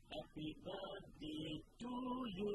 Happy birthday to you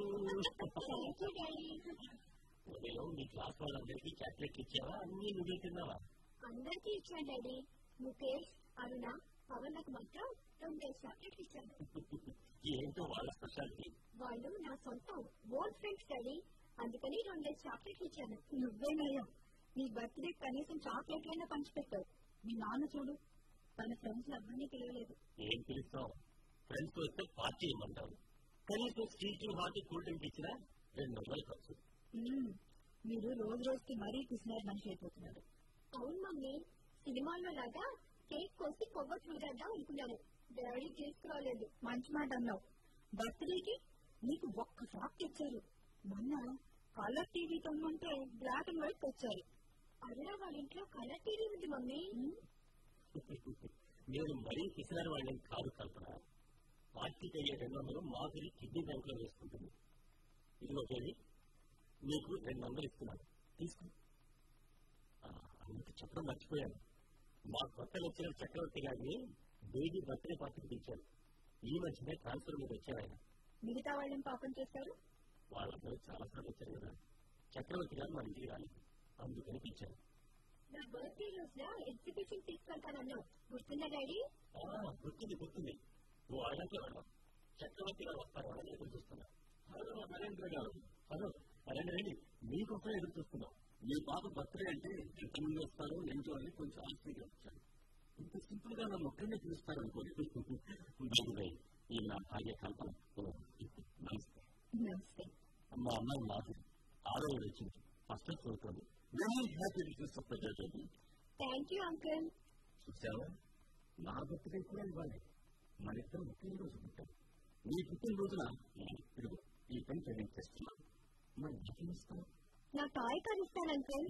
ఉదయం మీ class వాళ్ళందరికీ chocolate ఇచ్చావా అన్ని నువ్వే తిన్నావా అందరికీ ఇచ్చాను డాడీ ముఖేష్ అరుణ పవన్లకు మాత్రం రెండేసి చాక్లెట్లు ఇచ్చాను ఏంటో వాళ్ళ స్పెషాలిటీ వాళ్ళు నా సొంతం ఓల్డ్ ఫ్రెండ్స్ డాడీ అందుకని రెండేసి చాక్లెట్లు ఇచ్చాను నువ్వే నయం నీ బర్త్డే కనీసం చాక్లెట్ అయినా పంచిపెట్టావు మీ నాన్న చూడు తన ఫ్రెండ్స్ ఎవరిని పిలవలేదు ఏం పిలుస్తాం ఫ్రెండ్స్ వస్తే పార్టీ ఇవ్వమంటావు కనీసం స్వీట్ హాట్ కూల్ డ్రింక్ ఇచ్చినా రెండు వందలు ఖర్చు మ్మ్. మీరు రోజు రోజుకి మరీ పిసినారు మనిషి అయిపోతున్నారు అవును మమ్మీ సినిమాల్లో లాగా కేక్ కోసి కొవ్వొచ్చు విధంగా అనుకున్నాను డాడీ తీసుకురాలేదు మంచి మాట అన్నావు బర్త్డేకి నీకు ఒక్క ఫ్రాక్ తెచ్చారు మొన్న కలర్ టీవీ తమ్మంటే బ్లాక్ అండ్ వైట్ తెచ్చారు అరుణ వాళ్ళ ఇంట్లో కలర్ టీవీ ఉంది మమ్మీ నేను మరీ పిసినారు వాళ్ళని కాదు కల్పన పార్టీకి అయ్యే రెండు వందలు మాధురి కిడ్నీ బ్యాంక్ లో వేసుకుంటుంది ఇదిగో చూడండి నీకు రెండు వందలు ఇస్తున్నాను తీసుకో ఆ, అందుకు చెప్పడం మర్చిపోయాను మా కొత్తలు వచ్చిన చక్రవర్తి గారిని బేబీ బర్త్డే పార్టీకి పిలిచాను ఈ మధ్యనే ట్రాన్స్ఫర్ మీద వచ్చారు ఆయన మిగతా వాళ్ళని పాపం చేస్తారు వాళ్ళందరూ చాలా సార్లు వచ్చారు కదా చక్రవర్తి గారు మా ఇంటికి రాలేదు అందుకని పిలిచాను నా బర్త్డే రోజున ఎగ్జిబిషన్ తీసుకెళ్తానన్నావు గుర్తుందా డాడీ ఆ, గుర్తుంది గుర్తుంది నువ్వు అడగంటే వెళ్ళాం చక్రవర్తి గారు వస్తారు అని ఎదురు చూస్తున్నా హలో నరేంద్ర గారు హలో నరేంద్ర రెడ్డి మీకోసం ఎదురు చూస్తున్నాం మీ పాప బర్త్డే అంటే ఎంతమంది వస్తారో ఏంటో అని కొంచెం ఆశ్చర్యంగా వచ్చాను ఇంత సింపుల్ గా నన్ను ఒక్కనే పిలుస్తారు అనుకోండి ఈ నా భాగ్య కల్పన ఓ, నమస్తే నమస్తే మా అమ్మాయి మాకు ఆరో ఏడు వచ్చింది ఫస్ట్ చదువుతుంది వెరీ హ్యాపీ రిలీజ్ ఆఫ్ ప్రజాజీ థ్యాంక్ యూ అంకుల్ చూసావా నా బర్త్డే కూడా ఇవ్వాలి మన ఇద్దరం ఒకే రోజు పుట్టాం నీ పుట్టినరోజున ఇదిగో ఈ పని ట్రైనింగ్ చేస్తున్నాను మరి నీకేం ఇస్తావు నా టాయ్ కార్ ఇస్తాను అంకుల్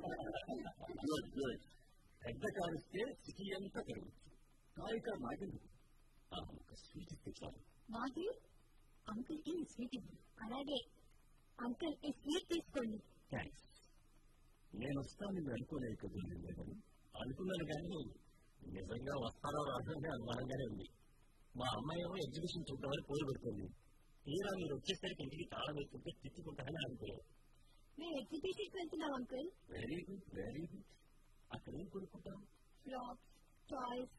గుడ్ గుడ్ పెద్ద కారు ఇస్తే సిటీ అంతా తిరగచ్చు కారు కారు నాకెందుకు ఆ, ఒక స్వీట్ ఇప్పించాలి మాది అంకుల్ కి స్వీట్ ఇవ్వు అలాగే అంకుల్ ఈ స్వీట్ తీసుకోండి థ్యాంక్స్ నేను వస్తాను నేను అనుకోలేదు కదా నేను అనుకున్నాను కానీ నిజంగా వస్తారో రాదని అనుమానంగానే ఉంది మా అమ్మాయి ఏమో ఎగ్జిబిషన్ చూద్దామని పోయి పెడుతుంది తీరా మీరు వచ్చేసరికి ఇంటికి తాళం వేస్తుంటే తిట్టుకుంటానని అనుకోలేదు మేము ఎగ్జిబిషన్కి వెళ్తున్నాం uncle very good very good అక్కడ ఏం కొనుక్కుంటాం ఫ్లాప్స్ టాయ్స్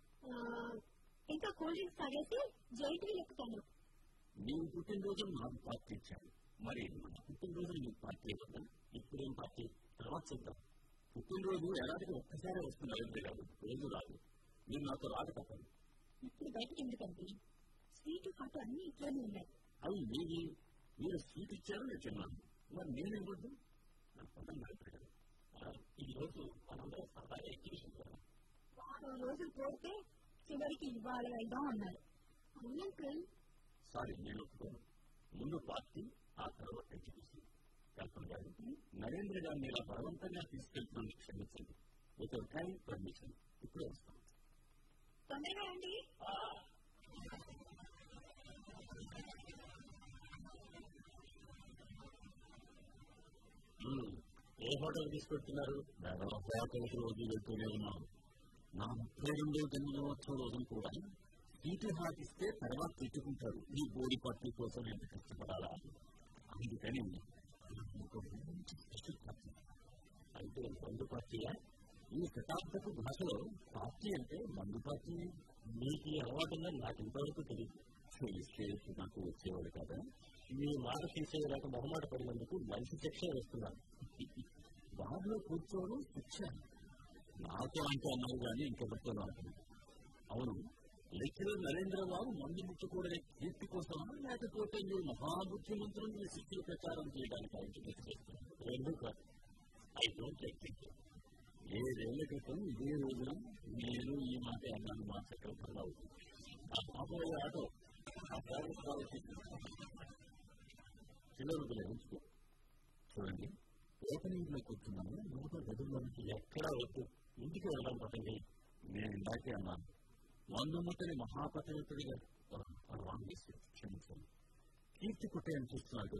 ఇంకా కూల్ డ్రింక్స్ తాగేసి జైంట్ వీల్ ఎక్కుతాను నీవు పుట్టినరోజు నాకు పార్టీ ఇచ్చాను మరి నా పుట్టినరోజు నీకు పార్టీ ఇవ్వదా ఇప్పుడేం పార్టీ తర్వాత చూద్దాం పుట్టినరోజు ఏడాదికి ఒక్కసారి వస్తుంది నరేంద్ర గారు రోజు రాదు మీరు నాతో రాక తప్పదు ఇప్పుడు బయటకి ఎందుకండి స్వీట్ హాట్ అన్ని ఇట్లోనే ఉన్నాయి అవి మీవి మీరు స్వీట్ ఇచ్చారు నేను తిన్నాను మరి నేను ఇవ్వద్దు నాకు పదం నరేంద్ర గారు ఆ, ఈ రోజు మనందరం సరదాగా ఎగ్జిబిషన్ పోదాం వారం రోజులు పోతే చివరికి ఇవాళ వెళ్దాం అన్నారు అవును అంకుల్ సారీ నేను ఒప్పుకోను ముందు పార్టీ ఆ తర్వాత ఎగ్జిబిషన్ కల్పన గారు నరేంద్ర గారిని ఇలా బలవంతంగా తీసుకెళ్తున్నాను క్షమించండి విత్ టైం పర్మిషన్ ఇప్పుడే వస్తాను తొందరగా రండి మ్మ్. ఏ హోటల్ తీసుకెళ్తున్నారు హోటల్కి రోజు వెళ్తూనే ఉన్నాం నా ముప్పై రెండో జన్మదినోత్సవ రోజున కూడా సీటు హాట్ ఇస్తే తర్వాత తిట్టుకుంటారు ఈ బోడి పట్టు కోసం ఎంత కష్టపడాలా అందుకని ఇంకో మంచి స్పెషల్ పార్టీ అంటే మందు పార్టీయా ఈ శతాబ్దపు భాషలో పార్టీ అంటే మందు పార్టీ మీకు ఈ అలవాటు ఉందని నాకు ఇంతవరకు తెలియదు తెలిస్తే నాకు వచ్చేవాడు కదా మీ మాట తీసేయలేక మొహమాట పడినందుకు మంచి శిక్ష వేస్తున్నాను బాబులో కూర్చోవడం శిక్ష నాతో అంటే అన్నారు కానీ ఇంకెవరితో నాకు అవును లెక్చరర్ నరేంద్రరావు మందు ముట్టుకోవడమే కీర్తి కోసమా లేకపోతే మీరు మహాబుద్ధిమంతులు మీ శిక్షలు ప్రచారం చేయడానికి ఆయన చేస్తున్నారు ఎందుకు ఐ డోంట్ లైక్ ఇట్ ఏడేళ్ల క్రితం ఇదే రోజున నేను ఈ మాట అన్నాను మా చక్రవర్తిరావు ఆ పాపయ్య ఆటో ఆ డ్రైవర్ కావాలి చిల్లరులు ఉంచుకో చూడండి ఓపెనింగ్ లో కూర్చున్నాను లోపల గదుల్లోనికి ఎక్కడా వద్దు ఇంటికి వెళ్దాం పట్టండి నేను ఇందాకే అన్నాను మందు ముట్టని మహాపతిగా రాంగ్ చేసి క్షమించండి కీర్తి కొట్టేయని చూస్తున్నాడు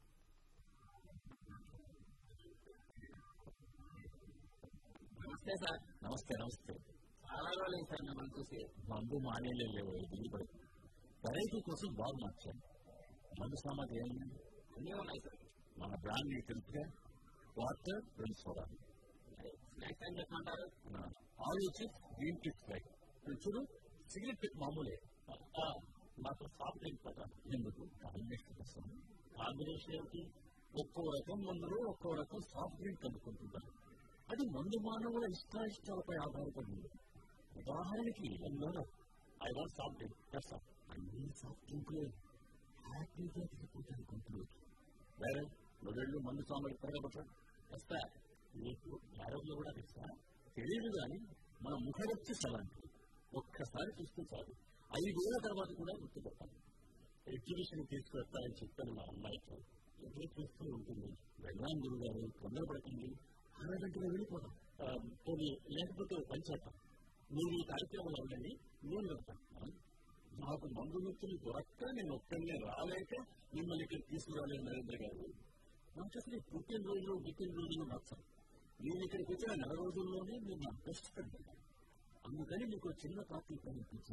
నమస్తే సార్ నమస్తే నమస్తే చాలా రోజులు సార్ మిమ్మల్ని చూసి మందు మానేలేవు దిగిపోయి వెరైటీ కోసం బాగా మార్చాను మందు సామాగ్రి ఏమైంది అన్నీ ఉన్నాయి సార్ మన బ్రాండ్ మీకు తెలుసుగా వాటర్ రెండు సోడా స్నాక్స్ ఏం చెప్పమంటారు ఆలోచి గ్రీన్ టీ ఫ్రై చూడు సిగరెట్ పెట్టి మామూలే ఆ, మాకు సాఫ్ట్ డ్రింక్ కదా ఎందుకు కాంబినేషన్ కోసం కాంబినేషన్ ఏమిటి ఒక్కో రకం మందులు ఒక్కో రకం సాఫ్ట్ డ్రింక్ కనుక్కుంటుంటారు అది మందు మానవుల ఇష్టాయిష్టాలపై ఆధారపడింది ఉదాహరణకి ఎన్నోనో ఐ వాంట్ సాఫ్ట్ డ్రింక్ చేస్తాం అన్ని సాఫ్ట్ డ్రింకులే హ్యాపీగా దిగిపోతాయి కొంతలో వేరే నువ్వెళ్ళు మందు సామాన్లు పెరగబట్ట వస్తా నీకు ఆరోగ్యం కూడా తెలుసా తెలియదు కానీ మన ముఖవచ్చి అలాంటిది ఒక్కసారి చూస్తే చాలు ఐదేళ్ల తర్వాత కూడా గుర్తుపెట్టాలి ఎగ్జిబిషన్ తీసుకువెళ్తానని చెప్పాను మా అమ్మాయితో ఎదురు చూస్తూ ఉంటుంది వెళ్ళాం గురువు గారు తొందరపడకండి అరగంటలో వెళ్ళిపోతాం ఆ, పోనీ లేకపోతే ఓ పని చేద్దాం మీరు ఈ కార్యక్రమంలో వెళ్ళండి నేను వెళ్తాను నాకు మందు నొప్పులు దొరక్క నేను ఒక్కనే రాలేక మిమ్మల్ని ఇక్కడ తీసుకురాలేదు నరేంద్ర గారు నాకు అసలు ఈ పుట్టినరోజులు పుట్టినరోజులు నచ్చం నేను ఇక్కడికి వచ్చిన నెల రోజుల్లోనే మీరు నా బెస్ట్ ఫ్రెండ్ అందుకని మీకు ఒక చిన్న పార్టీ ప్రయత్నించి